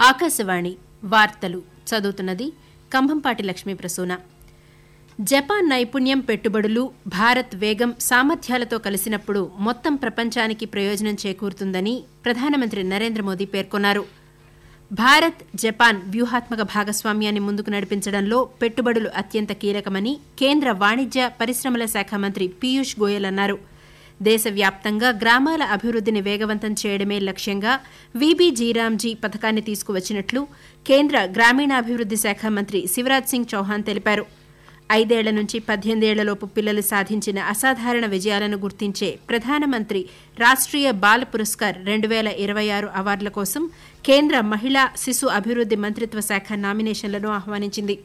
ఆకాశవాణి వార్తలు చదువుతున్నది కంభంపాటి లక్ష్మీ ప్రసూన జపాన్ నైపుణ్యం పెట్టుబడులు భారత్ వేగం సామర్థ్యాలతో కలిసినప్పుడు మొత్తం ప్రపంచానికి ప్రయోజనం చేకూరుతుందని ప్రధానమంత్రి నరేంద్ర మోదీ పేర్కొన్నారు భారత్ జపాన్ వ్యూహాత్మక భాగస్వామ్యాన్ని ముందుకు నడిపించడంలో పెట్టుబడులు అత్యంత కీలకమని కేంద్ర వాణిజ్య పరిశ్రమల శాఖ మంత్రి పీయూష్ గోయల్ అన్నారు దేశవ్యాప్తంగా గ్రామాల అభివృద్దిని వేగవంతం చేయడమే లక్ష్యంగా వీబీజీరామ్జీ పథకాన్ని తీసుకువచ్చినట్లు కేంద్ర గ్రామీణాభివృద్ది శాఖ మంత్రి శివరాజ్ సింగ్ చౌహాన్ తెలిపారు ఐదేళ్ల నుంచి పద్దెనిమిదేళ్లలోపు పిల్లలు సాధించిన అసాధారణ విజయాలను గుర్తించే ప్రధానమంత్రి రాష్ట్రీయ బాల పురస్కార్ రెండు వేల ఇరవై ఆరు అవార్డుల కోసం కేంద్ర మహిళా శిశు అభివృద్ది మంత్రిత్వ శాఖ నామినేషన్లను ఆహ్వానించింది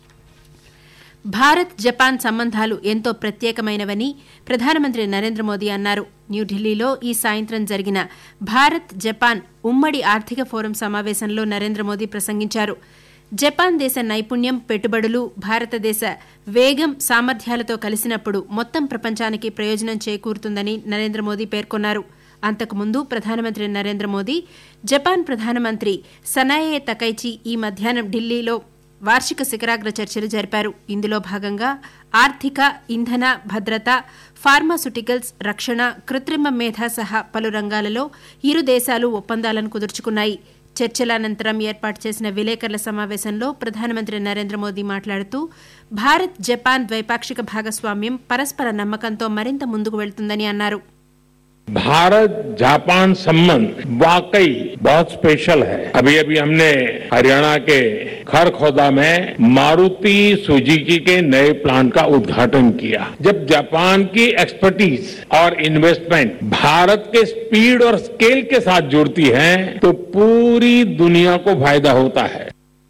భారత్ జపాన్ సంబంధాలు ఎంతో ప్రత్యేకమైనవని ప్రధానమంత్రి నరేంద్ర మోదీ అన్నారు న్యూఢిల్లీలో ఈ సాయంత్రం జరిగిన భారత్ జపాన్ ఉమ్మడి ఆర్థిక ఫోరం సమావేశంలో నరేంద్ర మోదీ ప్రసంగించారు జపాన్ దేశ నైపుణ్యం పెట్టుబడులు భారతదేశ వేగం సామర్థ్యాలతో కలిసినప్పుడు మొత్తం ప్రపంచానికి ప్రయోజనం చేకూరుతుందని నరేంద్ర మోదీ పేర్కొన్నారు అంతకుముందు ప్రధానమంత్రి నరేంద్ర మోదీ జపాన్ ప్రధానమంత్రి సనాయే తకైచి ఈ మధ్యాహ్నం ఢిల్లీలో వార్షిక శిఖరాగ్ర చర్చలు జరిపారు ఇందులో భాగంగా ఆర్థిక ఇంధన భద్రత ఫార్మాసుటికల్స్ రక్షణ కృత్రిమ మేధ సహా పలు రంగాలలో ఇరు దేశాలు ఒప్పందాలను కుదుర్చుకున్నాయి చర్చల అనంతరం ఏర్పాటు చేసిన విలేకరుల సమావేశంలో ప్రధానమంత్రి నరేంద్ర మోదీ మాట్లాడుతూ భారత్ జపాన్ ద్వైపాక్షిక భాగస్వామ్యం పరస్పర నమ్మకంతో మరింత ముందుకు వెళ్తుందని అన్నారు भारत जापान संबंध वाकई बहुत स्पेशल है अभी अभी हमने हरियाणा के खरखोदा में मारुति सुजुकी के नए प्लांट का उद्घाटन किया जब जापान की एक्सपर्टीज और इन्वेस्टमेंट भारत के स्पीड और स्केल के साथ जुड़ती है तो पूरी दुनिया को फायदा होता है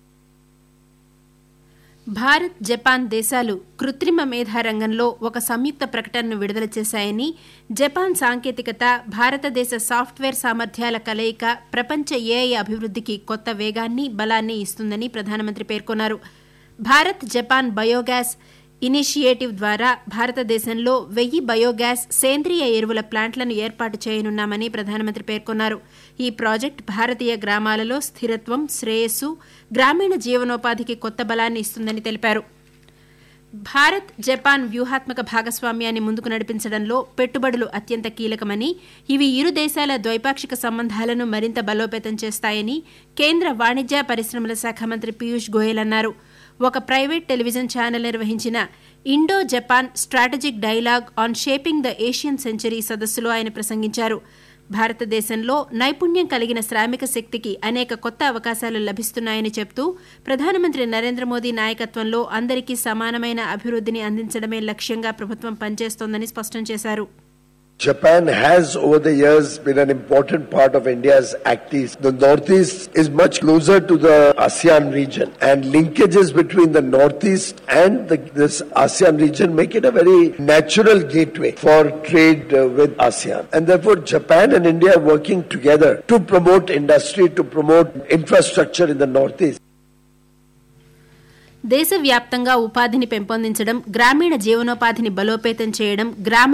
భారత్ జపాన్ దేశాలు కృత్రిమ మేధా రంగంలో ఒక సంయుక్త ప్రకటనను విడుదల చేశాయని జపాన్ సాంకేతికత భారతదేశ సాఫ్ట్వేర్ సామర్థ్యాల కలయిక ప్రపంచ ఏఐ అభివృద్దికి కొత్త వేగాన్ని బలాన్ని ఇస్తుందని ప్రధానమంత్రి పేర్కొన్నారు భారత్ జపాన్ బయోగ్యాస్ ఇనిషియేటివ్ ద్వారా భారతదేశంలో వెయ్యి బయోగ్యాస్ సేంద్రియ ఎరువుల ప్లాంట్లను ఏర్పాటు చేయనున్నామని ప్రధానమంత్రి పేర్కొన్నారు ఈ ప్రాజెక్టు భారతీయ గ్రామాలలో స్థిరత్వం శ్రేయస్సు గ్రామీణ జీవనోపాధికి కొత్త బలాన్ని ఇస్తుందని తెలిపారు భారత్ జపాన్ వ్యూహాత్మక భాగస్వామ్యాన్ని ముందుకు నడిపించడంలో పెట్టుబడులు అత్యంత కీలకమని ఇవి ఇరు దేశాల ద్వైపాక్షిక సంబంధాలను మరింత బలోపేతం చేస్తాయని కేంద్ర వాణిజ్య పరిశ్రమల శాఖ మంత్రి పీయూష్ గోయల్ అన్నారు ఒక ప్రైవేట్ టెలివిజన్ ఛానల్ నిర్వహించిన Indo Japan strategic dialogue on shaping the Asian century సదస్సులో ఆయన ప్రసంగించారు భారతదేశంలో నైపుణ్యం కలిగిన శ్రామిక శక్తికి అనేక కొత్త అవకాశాలు లభిస్తున్నాయని చెప్తూ ప్రధానమంత్రి నరేంద్ర మోదీ నాయకత్వంలో అందరికీ సమానమైన అభివృద్దిని అందించడమే లక్ష్యంగా ప్రభుత్వం పనిచేస్తోందని స్పష్టం చేశారు Japan has over the years been an important part of India's activities. The Northeast is much closer to the ASEAN region and linkages between the Northeast and the, this ASEAN region make it a very natural gateway for trade uh, with ASEAN. And therefore Japan and India are working together to promote industry, to promote infrastructure in the Northeast. దేశవ్యాప్తంగా ఉపాధిని పెంపొందించడం గ్రామీణ జీవనోపాధిని బలోపేతం చేయడం గ్రామ